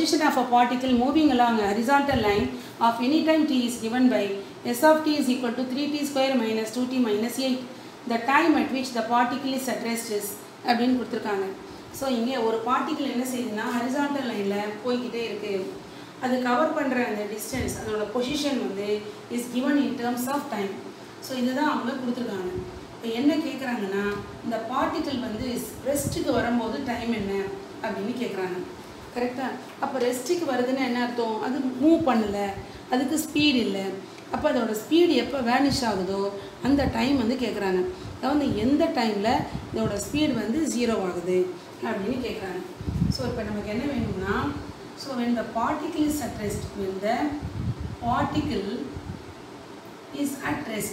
position of a particle moving along a horizontal line of any time t is given by s of t is equal to 3t square minus 2t minus 8 the time at which the particle is at rest is அப்படின்னு கொடுத்துருக்காங்க so இங்கே ஒரு particle என்ன செய்யுதுன்னா horizontal லைனில் போய்கிட்டே இருக்குது அது கவர் பண்ணுற அந்த டிஸ்டன்ஸ் அதோட பொசிஷன் வந்து is given in terms of time so இதுதான் அவங்க கொடுத்துருக்காங்க இப்போ என்ன கேட்குறாங்கன்னா இந்த பார்ட்டிக்கிள் வந்து ரெஸ்ட்டுக்கு வரும்போது டைம் என்ன அப்படின்னு கேட்குறாங்க கரெக்டாக அப்போ ரெஸ்ட்டுக்கு வருதுன்னா என்ன அர்த்தம் அது மூவ் பண்ணல அதுக்கு ஸ்பீடு இல்லை அப்போ அதோட ஸ்பீடு எப்போ வேனிஷ் ஆகுதோ அந்த டைம் வந்து கேட்குறாங்க அதாவது எந்த டைமில் இதோட ஸ்பீடு வந்து ஜீரோ ஆகுது அப்படின்னு கேட்குறாங்க ஸோ இப்போ நமக்கு என்ன வேணும்னா so when the particle is at rest when the particle is at rest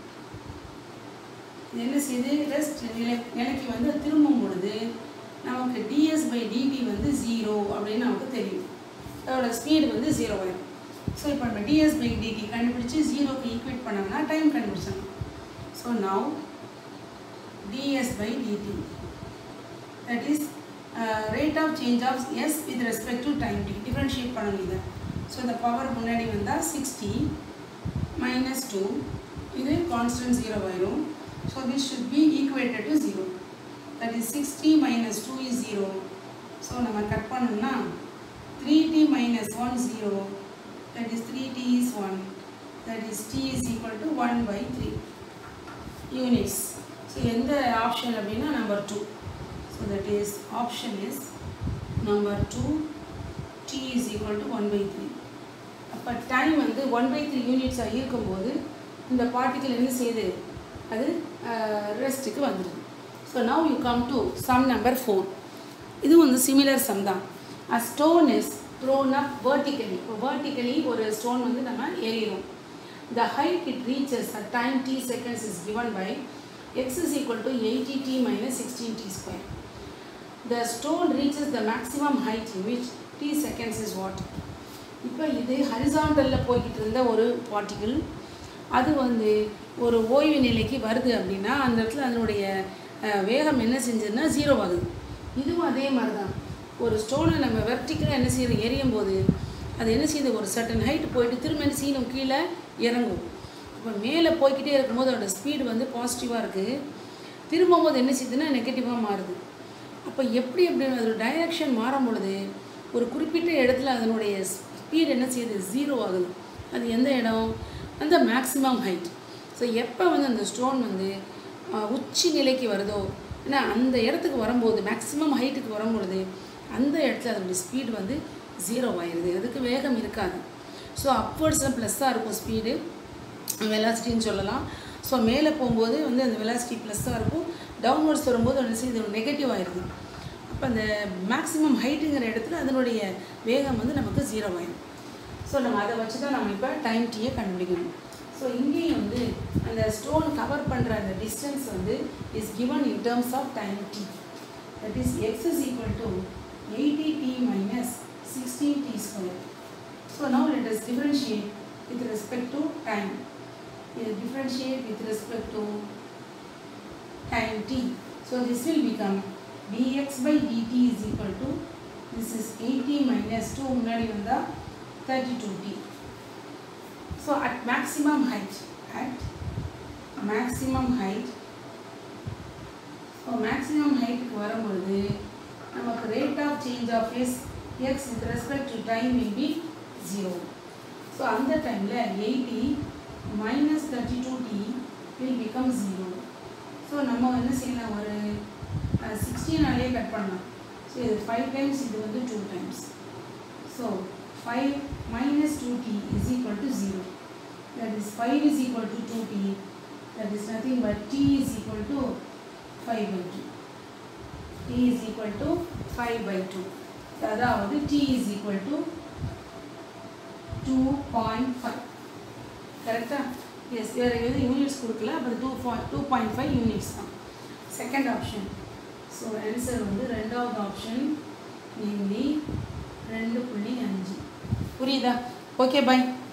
இது என்ன செய்யுது ரெஸ்ட் நிலை நிலைக்கு வந்து திரும்பும் பொழுது நமக்கு டிஎஸ் பை டிடி வந்து ஜீரோ அப்படின்னு நமக்கு தெரியும் அதோட ஸ்பீடு வந்து ஜீரோ ஆயிடும் ஸோ இப்போ நம்ம டிஎஸ் பை டிடி கண்டுபிடிச்சி ஜீரோக்கு ஈக்குவேட் பண்ணோம்னா டைம் கண்டுபிடிச்சணும் so now ds by dt that is rate of change of s with respect to time t differentiate பண்ணணும் இதை ஸோ இந்த பவர் முன்னாடி வந்தால் சிக்ஸ்டி மைனஸ் டூ இது கான்ஸ்டன்ட் ஜீரோ ஆயிரும் so this should be equated to zero that is sixty minus two is zero so நம்ம cut பண்ணோம்னா three t minus one zero that is three t is one that is D is equal to one by three units so எந்த option அப்படின்னா number two so that is option is number two t is equal to one by three அப்போ time வந்து one by three யூனிட்ஸாக இருக்கும்போது இந்த particle என்ன செய்யுது அது ரெஸ்ட்டுக்கு வந்துடுது so now you come to sum number four இது வந்து சிமிலர் சம் தான் a stone is thrown up vertically இப்போ vertically ஒரு ஸ்டோன் வந்து நம்ம ஏறிடும் the height it reaches at time t seconds is given by x is equal to 80t minus 16t square the stone reaches the maximum height in which t seconds is what இப்போ இது ஹரிசாண்டலில் போய்கிட்டு இருந்த ஒரு particle அது வந்து ஒரு ஓய்வு நிலைக்கு வருது அப்படின்னா அந்த இடத்துல அதனுடைய அஹ், வேகம் என்ன செஞ்சதுன்னா ஜீரோ ஆகுது இதுவும் அதே மாதிரி தான் ஒரு ஸ்டோனை நம்ம வெர்டிக்கலாக என்ன செய்யறோம் எரியும் போது அது என்ன செய்யுது ஒரு சர்டன் ஹைட் போயிட்டு திரும்ப என்ன செய்யணும் கீழே இறங்கும் இப்போ மேலே போய்க்கிட்டே இருக்கும்போது அதோட ஸ்பீடு வந்து பாசிட்டிவாக இருக்குது திரும்பும்போது என்ன செய்யுதுன்னா நெகட்டிவாக மாறுது அப்போ எப்படி எப்படி அதோட டைரக்ஷன் மாறும் பொழுது ஒரு குறிப்பிட்ட இடத்துல அதனுடைய ஸ்பீடு என்ன செய்யுது ஜீரோ ஆகுது அது எந்த இடம் அந்த மேக்ஸிமம் ஹைட் ஸோ எப்போ வந்து அந்த ஸ்டோன் வந்து ஆஹ், உச்சி நிலைக்கு வருதோ ஏன்னா அந்த இடத்துக்கு வரும்போது மேக்ஸிமம் ஹைட்டுக்கு வரும்பொழுது அந்த இடத்துல அதனுடைய ஸ்பீடு வந்து ஜீரோ ஆயிடுது அதுக்கு வேகம் இருக்காது ஸோ அப்வர்ட்ஸில் ப்ளஸ்ஸாக இருக்கும் ஸ்பீடு வெலாசிட்டின்னு சொல்லலாம் ஸோ மேலே போகும்போது வந்து அந்த வெலாசிட்டி ப்ளஸ்ஸாக இருக்கும் டவுன்வர்ட்ஸ் வரும்போது என்ன செய்யுது நெகட்டிவ் ஆயிடுது அப்போ அந்த மேக்ஸிமம் ஹைட்டுங்கிற இடத்துல அதனுடைய வேகம் வந்து நமக்கு ஜீரோ ஆயிடும் ஸோ நம்ம அதை வச்சு தான் நம்ம இப்போ டைம் டீயை கண்டுபிடிக்கணும் ஸோ இங்கேயும் வந்து அந்த ஸ்டோன் கவர் பண்ணுற அந்த டிஸ்டன்ஸ் வந்து is given in terms of time t that is x is equal to 80t minus 16t square so now let us differentiate with respect to time uh, differentiate with respect to time t so this will become dx by dt is equal to this is 80 minus 2 முன்னாடி வந்தா 32t so at maximum height at maximum height so maximum ஹைட்டுக்கு வரும்பொழுது நமக்கு rate of change of s x with respect to time will be zero so அந்த டைமில் eighty minus thirty two t will become zero so நம்ம என்ன செய்யலாம் ஒரு சிக்ஸ்டீனாலேயே கட் பண்ணலாம் ஸோ இது ஃபைவ் டைம்ஸ் இது வந்து two times so five minus two t is equal to zero that is 5 is equal to 2t that is nothing but t is equal to 5 by 2 t is equal to 5 by 2 அதாவது t is equal to 2.5 கரெக்டா S வேறு எதுவும் units கொடுக்கல அப்போ two two point five units தான் second option so answer வந்து ரெண்டாவது option namely ரெண்டு புள்ளி அஞ்சு புரியுதா ஓகே பை